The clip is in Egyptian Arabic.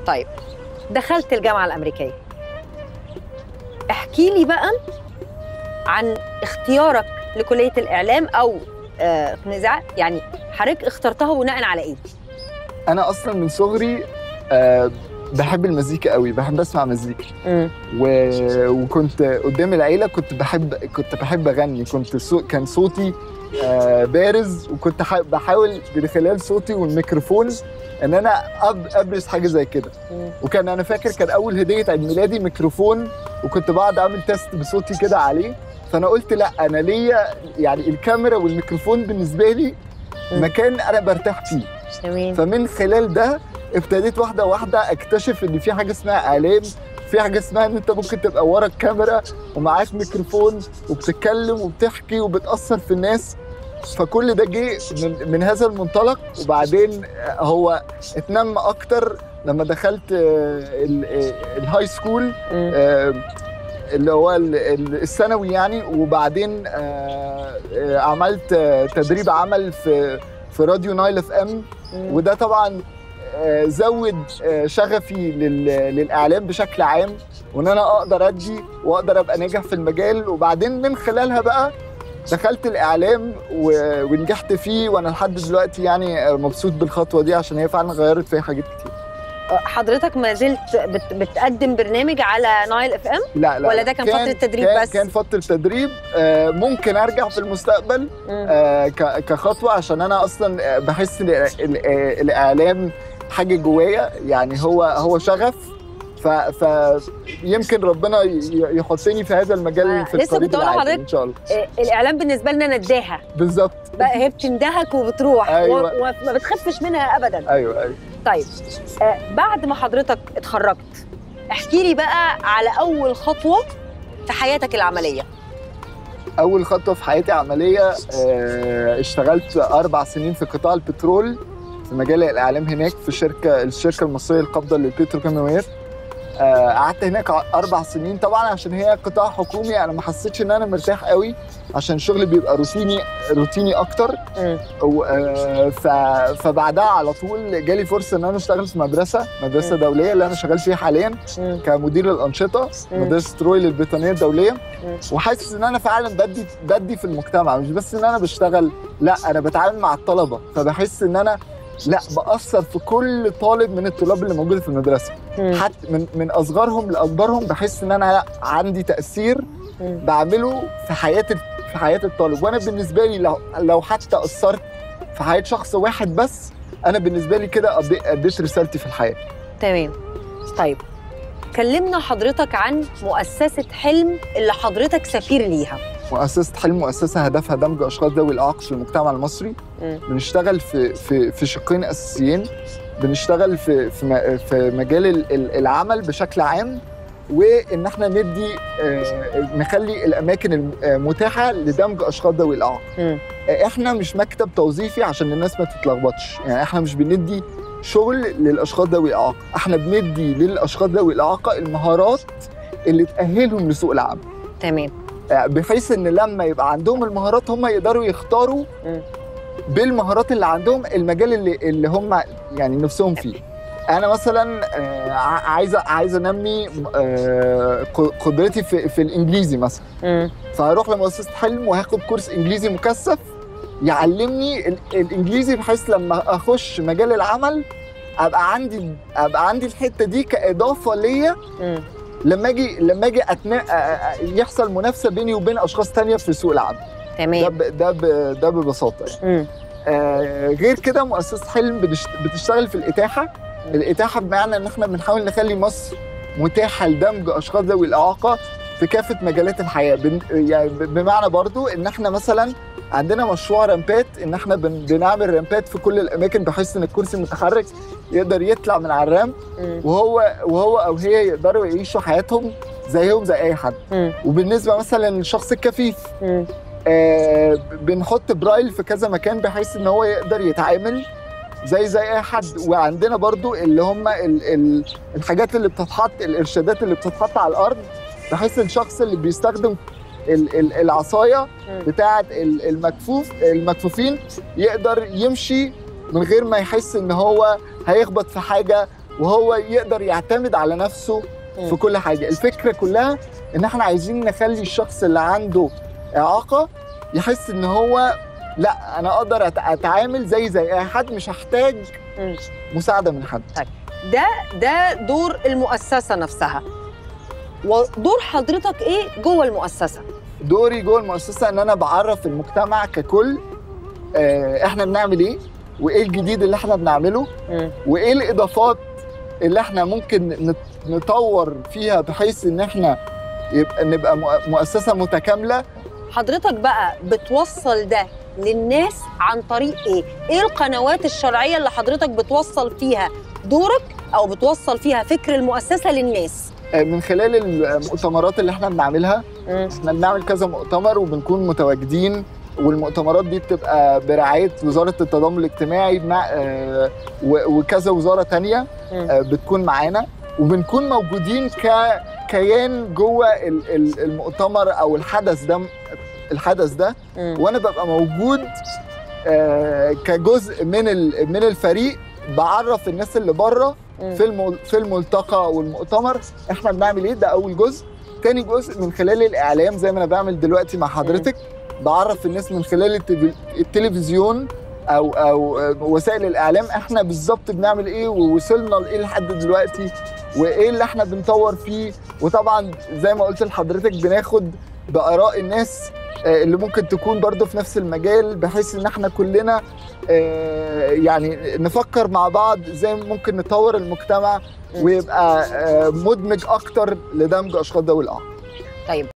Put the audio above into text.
طيب دخلت الجامعه الامريكيه احكي لي بقى عن اختيارك لكليه الاعلام او آه نزاع يعني حضرتك اخترتها بناء على ايه انا اصلا من صغري آه بحب المزيكا قوي بحب اسمع مزيكا و... وكنت قدام العيله كنت بحب كنت بحب اغني كنت سو... كان صوتي آه بارز وكنت ح... بحاول من خلال صوتي والميكروفون ان انا أب... ابرز حاجه زي كده وكان انا فاكر كان اول هديه عيد ميلادي ميكروفون وكنت بقعد اعمل تيست بصوتي كده عليه فانا قلت لا انا ليا يعني الكاميرا والميكروفون بالنسبه لي مكان انا برتاح فيه جميل فمن خلال ده ابتديت واحده واحده اكتشف ان في حاجه اسمها اعلام في حاجه اسمها ان انت ممكن تبقى ورا الكاميرا ومعاك ميكروفون وبتتكلم وبتحكي وبتاثر في الناس فكل ده جه من, من هذا المنطلق وبعدين هو اتنمى اكتر لما دخلت الهاي سكول اللي هو الثانوي يعني وبعدين عملت تدريب عمل في في راديو نايل اف ام وده طبعا زود شغفي للاعلام بشكل عام وان انا اقدر ادي واقدر ابقى ناجح في المجال وبعدين من خلالها بقى دخلت الاعلام ونجحت فيه وانا لحد دلوقتي يعني مبسوط بالخطوه دي عشان هي فعلا غيرت فيا حاجات كتير حضرتك ما زلت بت بتقدم برنامج على نايل اف ام لا لا ولا ده كان, كان فتره تدريب كان بس كان فتره تدريب آه ممكن ارجع في المستقبل آه كخطوه عشان انا اصلا بحس ان الاعلام حاجه جوايا يعني هو هو شغف ف... فيمكن ربنا يحطني في هذا المجال آه في لسه القريب كنت اقول العاجل لحضرتك ان شاء الله الاعلام بالنسبه لنا نداها بالظبط بقى هي بتندهك وبتروح أيوة. وما بتخفش منها ابدا ايوه ايوه طيب آه بعد ما حضرتك اتخرجت احكي لي بقى على اول خطوه في حياتك العمليه اول خطوه في حياتي عمليه آه، اشتغلت اربع سنين في قطاع البترول في مجال الاعلام هناك في شركه الشركه المصريه القابضه للبتروكيماويات آه، قعدت هناك ع- اربع سنين طبعا عشان هي قطاع حكومي انا ما حسيتش ان انا مرتاح قوي عشان الشغل بيبقى روتيني روتيني اكتر و- آه، ف- فبعدها على طول جالي فرصه ان انا اشتغل في مدرسه مدرسه مم. دوليه اللي انا شغال فيها حاليا مم. كمدير الانشطه مم. مدرسه رويل البريطانيه الدوليه مم. وحاسس ان انا فعلا بدي بدي في المجتمع مش بس ان انا بشتغل لا انا بتعامل مع الطلبه فبحس ان انا لا باثر في كل طالب من الطلاب اللي موجوده في المدرسه مم. حتى من من اصغرهم لاكبرهم بحس ان انا لا عندي تاثير مم. بعمله في حياه في حياه الطالب وانا بالنسبه لي لو لو حتى اثرت في حياه شخص واحد بس انا بالنسبه لي كده أدي- اديت رسالتي في الحياه تمام طيب كلمنا حضرتك عن مؤسسة حلم اللي حضرتك سفير ليها مؤسسه حلم مؤسسه هدفها دمج اشخاص ذوي الاعاقه في المجتمع المصري مم. بنشتغل في في في شقين اساسيين بنشتغل في في م- في مجال ال- ال- العمل بشكل عام وان احنا ندي آه، نخلي الاماكن المتاحه لدمج اشخاص ذوي الاعاقه مم. احنا مش مكتب توظيفي عشان الناس ما تتلخبطش يعني احنا مش بندي شغل للاشخاص ذوي الاعاقه احنا بندي للاشخاص ذوي الاعاقه المهارات اللي تاهلهم لسوق العمل تمام بحيث ان لما يبقى عندهم المهارات هم يقدروا يختاروا مم. بالمهارات اللي عندهم المجال اللي اللي هم يعني نفسهم فيه انا مثلا آه، ع- عايز عايز انمي آه، ق- قدرتي في, في الانجليزي مثلا مم. فهروح لمؤسسه حلم وهاخد كورس انجليزي مكثف يعلمني ال- الانجليزي بحيث لما اخش مجال العمل ابقى عندي ابقى عندي الحته دي كاضافه ليا مم. لما اجي لما اجي أتنا... أ- أ- يحصل منافسه بيني وبين اشخاص تانية في سوق العمل ده تمام ب... ده ب... ده ببساطه يعني. مم. آه غير كده مؤسسه حلم بتشت... بتشتغل في الاتاحه الاتاحه بمعنى ان احنا بنحاول نخلي مصر متاحه لدمج اشخاص ذوي الاعاقه في كافه مجالات الحياه بن... يعني ب- بمعنى برضو ان احنا مثلا عندنا مشروع رامبات ان احنا بن... بنعمل رامبات في كل الاماكن بحيث ان الكرسي المتحرك يقدر يطلع من على الرامب مم. وهو وهو او هي يقدروا يعيشوا حياتهم زيهم زي اي حد مم. وبالنسبه مثلا للشخص الكفيف مم. آه بنحط برايل في كذا مكان بحيث ان هو يقدر يتعامل زي زي اي حد وعندنا برضو اللي هم ال ال الحاجات اللي بتتحط الارشادات اللي بتتحط على الارض بحيث الشخص اللي بيستخدم ال ال العصايه مم. بتاعه ال- المكفوف المكفوفين يقدر يمشي من غير ما يحس ان هو هيخبط في حاجه وهو يقدر يعتمد على نفسه في كل حاجه الفكره كلها ان احنا عايزين نخلي الشخص اللي عنده اعاقه يحس ان هو لا انا اقدر أت- اتعامل زي زي اي حد مش هحتاج مم. مساعده من حد ده ده دور المؤسسه نفسها ودور حضرتك ايه جوه المؤسسه دوري جوه المؤسسه ان انا بعرف المجتمع ككل آه، احنا بنعمل ايه وايه الجديد اللي احنا بنعمله مم. وايه الاضافات اللي احنا ممكن نت- نطور فيها بحيث ان احنا يبقى نبقى مؤ- مؤسسه متكامله حضرتك بقى بتوصل ده للناس عن طريق ايه؟ ايه القنوات الشرعيه اللي حضرتك بتوصل فيها دورك او بتوصل فيها فكر المؤسسه للناس؟ آه، من خلال المؤتمرات اللي احنا بنعملها احنا بنعمل كذا مؤتمر وبنكون متواجدين والمؤتمرات دي بتبقى برعايه وزاره التضامن الاجتماعي مع آه، و- وكذا وزاره تانية مم. آه، بتكون معانا وبنكون موجودين ككيان جوه ال- ال- المؤتمر او الحدث ده الحدث ده مم. وانا ببقى موجود آه، كجزء من ال- من الفريق بعرف الناس اللي بره مم. في المل- في الملتقى والمؤتمر احنا بنعمل ايه ده اول جزء تاني جزء من خلال الاعلام زي ما انا بعمل دلوقتي مع حضرتك بعرف الناس من خلال التلفي- التلفزيون او او آه، وسائل الاعلام احنا بالظبط بنعمل ايه ووصلنا لايه لحد دلوقتي وايه اللي احنا بنطور فيه وطبعا زي ما قلت لحضرتك بناخد باراء الناس آه، اللي ممكن تكون برضه في نفس المجال بحيث ان احنا كلنا آه، يعني نفكر مع بعض ازاي ممكن نطور المجتمع ويبقى آه، مدمج اكتر لدمج اشخاص ذوي الاعاقه طيب